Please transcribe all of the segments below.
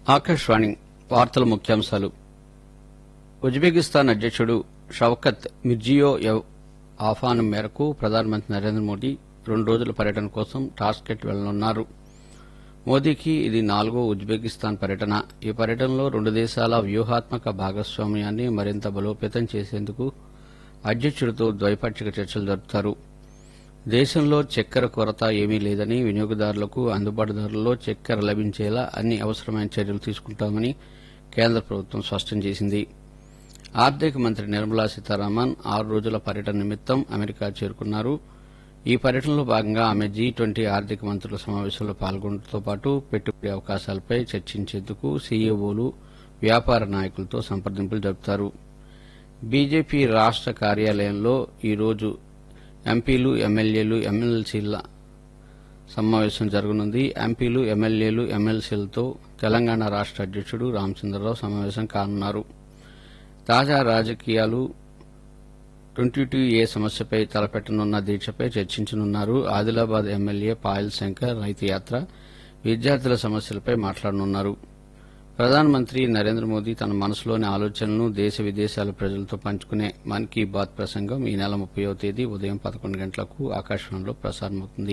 ఆకాశవాణి వార్తల ముఖ్యాంశాలు ఉజ్బెకిస్తాన్ అధ్యకుడు షవకత్ మిర్జియోయెవ్ ఆహ్వానం మేరకు ప్రధానమంత్రి నరేంద్ర మోదీ రెండు రోజుల పర్యటన కోసం టాష్కెంట్ వెళ్లనున్నారు మోదీకి ఇది నాలుగో ఉజ్బెకిస్తాన్ పర్యటన ఈ పర్యటనలో రెండు దేశాల వ్యూహాత్మక భాగస్వామ్యాన్ని మరింత బలోపేతం చేసేందుకు అధ్యకుడితో ద్వైపాక్షిక చర్చలు జరుపుతారు దేశంలో చక్కెర కొరత ఏమీ లేదని వినియోగదారులకు అందుబాటు ధరల్లో చక్కెర లభించేలా అన్ని అవసరమైన చర్యలు తీసుకుంటామని కేంద్ర ప్రభుత్వం స్పష్టం చేసింది ఆర్థిక మంత్రి నిర్మలా సీతారామన్ ఆరు రోజుల పర్యటన నిమిత్తం అమెరికా చేరుకున్నారు ఈ పర్యటనలో భాగంగా ఆమె జీ ట్వంటీ ఆర్థిక మంత్రుల సమావేశంలో పాల్గొనడంతో పాటు పెట్టుబడి అవకాశాలపై చర్చించేందుకు సీఈఓలు వ్యాపార నాయకులతో సంప్రదింపులు జరుపుతారు బీజేపీ రాష్ట కార్యాలయంలో ఈ రోజు ఎంపీలు ఎమ్మెల్యేలు ఎమ్మెల్సీల సమావేశం జరగనుంది ఎంపీలు ఎమ్మెల్యేలు ఎమ్మెల్సీలతో తెలంగాణ రాష్ట అధ్యకుడు రామచంద్రరావు సమావేశం కానున్నారు తాజా రాజకీయాలు ట్వంటీ టూ ఏ సమస్యపై తలపెట్టనున్న దీక్షపై చర్చించనున్నారు ఆదిలాబాద్ ఎమ్మెల్యే పాయల్ శంకర్ రైతు యాత్ర విద్యార్థుల సమస్యలపై మాట్లాడనున్నారు ప్రధానమంత్రి నరేంద్ర మోదీ తన మనసులోని ఆలోచనలను దేశ విదేశాల ప్రజలతో పంచుకునే మన్ కీ బాత్ ప్రసంగం ఈ నెల ముప్పయో తేదీ ఉదయం పదకొండు గంటలకు ఆకాశవాణిలో ప్రసారమవుతుంది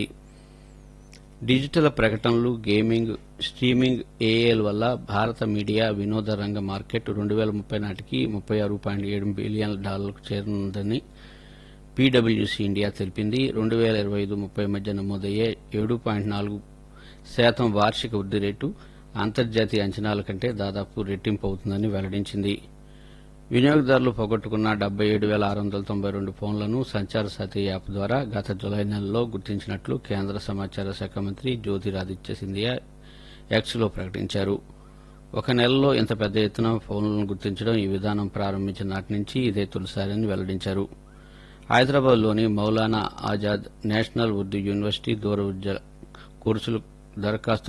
డిజిటల్ ప్రకటనలు గేమింగ్ స్ట్రీమింగ్ ఏఏల వల్ల భారత మీడియా వినోద రంగ మార్కెట్ రెండు వేల ముప్పై నాటికి ముప్పై ఆరు పాయింట్ ఏడు బిలియన్ డాలర్లకు చేరనుందని పీడబ్ల్యూసీ ఇండియా తెలిపింది రెండు వేల ఇరవై ఐదు ముప్పై మధ్య నమోదయ్యే ఏడు పాయింట్ నాలుగు శాతం వార్షిక వృద్ది రేటు అంతర్జాతీయ అంచనాల కంటే దాదాపు రెట్టింపు అవుతుందని వెల్లడించింది వినియోగదారులు పోగొట్టుకున్న డెబ్బై ఏడు వేల ఆరు వందల తొంభై రెండు ఫోన్లను సంచార సాథి యాప్ ద్వారా గత జులై నెలలో గుర్తించినట్లు కేంద్ర సమాచార శాఖ మంత్రి జ్యోతిరాదిత్య సింధియా ఎక్స్లో ప్రకటించారు ఒక నెలలో ఇంత పెద్ద ఎత్తున ఫోన్లను గుర్తించడం ఈ విధానం ప్రారంభించిన నాటి నుంచి ఇదే తొలిసారని వెల్లడించారు హైదరాబాద్లోని మౌలానా ఆజాద్ నేషనల్ ఉర్దూ యూనివర్సిటీ దూర విద్య కోర్సులు దరఖాస్తు